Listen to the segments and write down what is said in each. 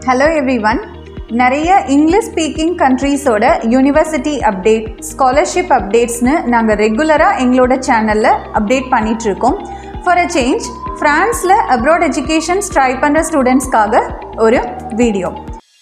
hello everyone நிறைய English speaking கண்ட்ரீஸோட university update scholarship அப்டேட்ஸ்னு நாங்கள் ரெகுலராக எங்களோட சேனலில் அப்டேட் பண்ணிகிட்ருக்கோம் ஃபார் அ சேஞ்ச் ஃப்ரான்ஸில் அப்ராட் எஜுகேஷன்ஸ் ட்ரை பண்ணுற ஸ்டூடெண்ட்ஸ்க்காக ஒரு வீடியோ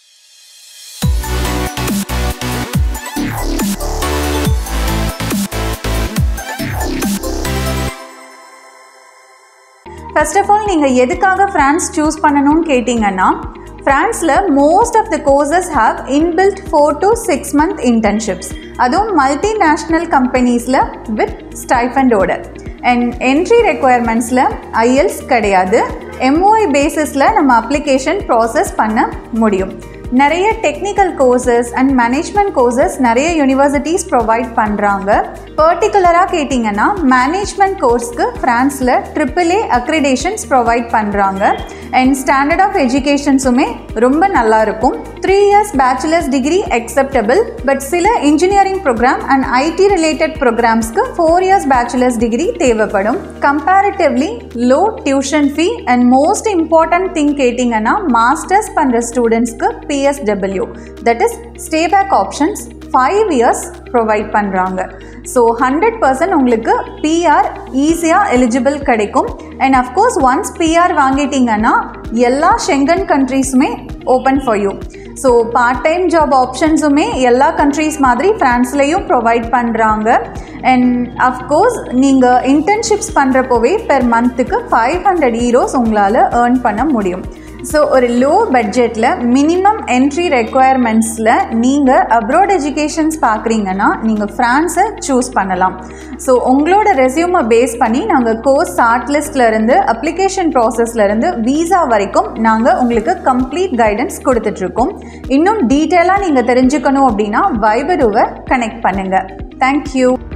ஃபர்ஸ்ட் ஆஃப் ஆல் நீங்கள் எதுக்காக ஃப்ரான்ஸ் சூஸ் பண்ணணும்னு கேட்டிங்கன்னா ஃப்ரான்ஸில் most of the courses have inbuilt four to six month internships அதுவும் மல்டி நேஷ்னல் கம்பெனிஸில் வித் ஸ்டைஃபண்டோட அண்ட் என்ட்ரி ரெக்குயர்மெண்ட்ஸில் ஐஎல்ஸ் கிடையாது எம்ஓஐ பேசிஸில் நம்ம அப்ளிகேஷன் ப்ராசஸ் பண்ண முடியும் நிறைய technical courses and management courses நிறைய யூனிவர்சிட்டிஸ் ப்ரொவைட் பண்ணுறாங்க பர்டிகுலராக கேட்டிங்கன்னா மேனேஜ்மெண்ட் கோர்ஸ்க்கு ஃப்ரான்ஸில் ட்ரிபிள் ஏ அக்ரிடேஷன்ஸ் ப்ரொவைட் பண்ணுறாங்க அண்ட் ஸ்டாண்டர்ட் ஆஃப் எஜுகேஷன்ஸுமே ரொம்ப நல்லா இருக்கும் three years bachelors degree acceptable but சில engineering program and IT related ப்ரோக்ராம்ஸ்க்கு ஃபோர் இயர்ஸ் பேச்சுலர்ஸ் டிகிரி தேவைப்படும் comparatively low tuition fee and most important thing கேட்டிங்கன்னா மாஸ்டர்ஸ் பண்ணுற ஸ்டூடெண்ட்ஸ்க்கு PSW that is stay back options five years provide பண்ணுறாங்க so hundred percent உங்களுக்கு PR ஈஸியாக eligible கிடைக்கும் and of course once PR வாங்கிட்டீங்கன்னா எல்லா ஷெங்கன் கண்ட்ரீஸுமே open for you so part time job ஆப்ஷன்ஸுமே எல்லா கண்ட்ரீஸ் மாதிரி ஃப்ரான்ஸ்லேயும் ப்ரொவைட் பண்ணுறாங்க அண்ட் அஃப்கோர்ஸ் நீங்கள் இன்டர்ன்ஷிப்ஸ் பண்ணுறப்போவே பெர் மந்த்துக்கு ஃபைவ் ஹண்ட்ரட் ஈரோஸ் உங்களால் ஏர்ன் பண்ண முடியும் ஸோ ஒரு லோ பட்ஜெட்டில் மினிமம் என்ட்ரி ரெக்குயர்மெண்ட்ஸில் நீங்கள் அப்ராட் எஜுகேஷன்ஸ் பார்க்குறீங்கன்னா நீங்கள் ஃப்ரான்ஸை சூஸ் பண்ணலாம் ஸோ உங்களோட ரெசியூமை பேஸ் பண்ணி நாங்கள் கோர்ஸ் ஷார்ட் லிஸ்ட்லேருந்து அப்ளிகேஷன் ப்ராசஸ்லேருந்து வீசா வரைக்கும் நாங்கள் உங்களுக்கு கம்ப்ளீட் கைடன்ஸ் கொடுத்துட்ருக்கோம் இன்னும் டீட்டெயிலாக நீங்கள் தெரிஞ்சுக்கணும் அப்படின்னா வைபருவை கனெக்ட் பண்ணுங்கள் தேங்க்யூ